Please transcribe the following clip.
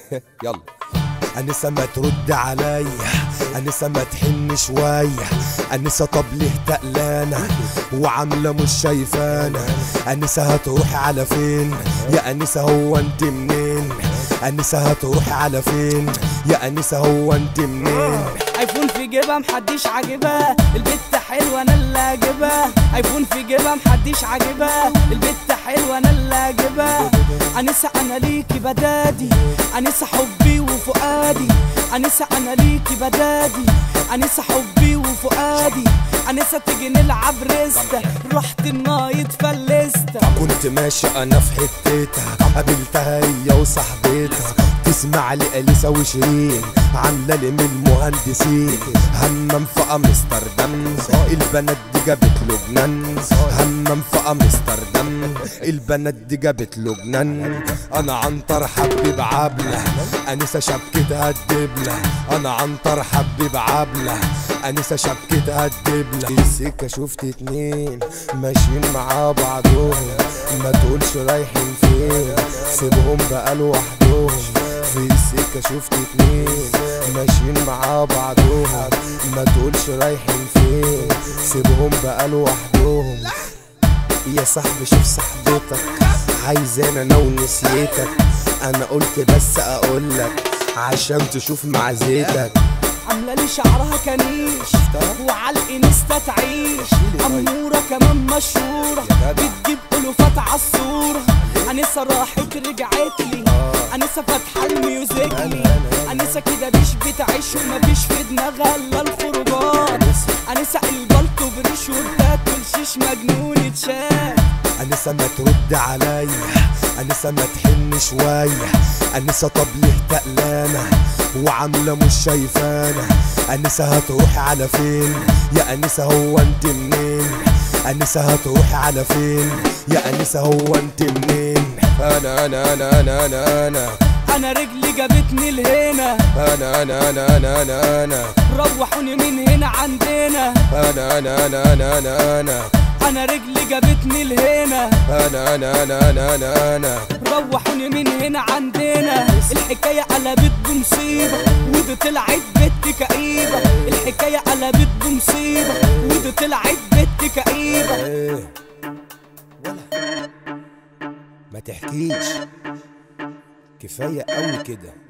يلا أنسة ما ترد عليا أنسة ما تحن شوية أنسة طب ليه تقلانة وعاملة مش شايفانا أنسة هتروحي على فين يا أنسة هو أنت منين أنسة هتروحي على فين يا أنسة هو أنت منين ايفون في جيبها محدش عاجبها البت حلوه انا اللي عاجبها ايفون في جيبها محدش عاجبها البت حلوه انا اللي عاجبها انسه انا ليكي بدادي انسه حبي وفؤادي انسه انا ليكي بدادي انسه حبي وفؤادي انسه تيجي نلعب ريستا رحت النايت فلست كنت ماشي انا في حتتها قابلتها هي وصاحبتها تسمع لي اليسا وشيرين عامله لي من المهندسين همم في امستردام البنات دي جابت له جنان همم في امستردام البنات دي جابت له جنان انا عنتر حبيب عبله انسه شبكتها الدبله انا عنتر حبيب عبله انسه شبكتها الدبله في السكه شفت اتنين ماشيين مع بعضهم ما تقولش رايحين فين سيبهم بقى لوحدهم في السكه شفت اتنين ماشيين مع بعضهم ما تقولش رايحين فين سيبهم بقى لوحدهم يا صاحبي شوف صاحبتك عايزانا انا ونسيتك انا قلت بس اقولك عشان تشوف معزتك عامله لي شعرها كنيش وعلى الانستا تعيش اموره كمان مشهوره بتجيب الوفات عالصوره انسه راحت رجعت لي انسه فاتحه الميوزيكلي انسه كده مش بتعيش ومفيش في دماغها الا الخروجات انسه البلطو بريش وبتاكل شيش مجنون شاف أنسة ما ترد عليا أنسة ما تحن شوية أنسة طب ليه تقلانة وعاملة مش شايفانا أنسة هتروحي على فين يا أنسة هو أنت منين أنسة هتروحي على فين يا أنسة هو أنت منين أنا أنا أنا أنا أنا أنا انا رجلي جابتني لهنا أنا أنا أنا أنا أنا أنا روحوني من هنا عندنا أنا أنا أنا أنا أنا أنا انا رجلي جابتني لهنا أنا أنا أنا أنا أنا أنا روحوني من هنا عندنا الحكاية قلبت بمصيبة ودي طلعت بنت كئيبة الحكاية قلبت بمصيبة ودي طلعت بنت كئيبة إيه ولا ما تحكيش كفاية قوي كده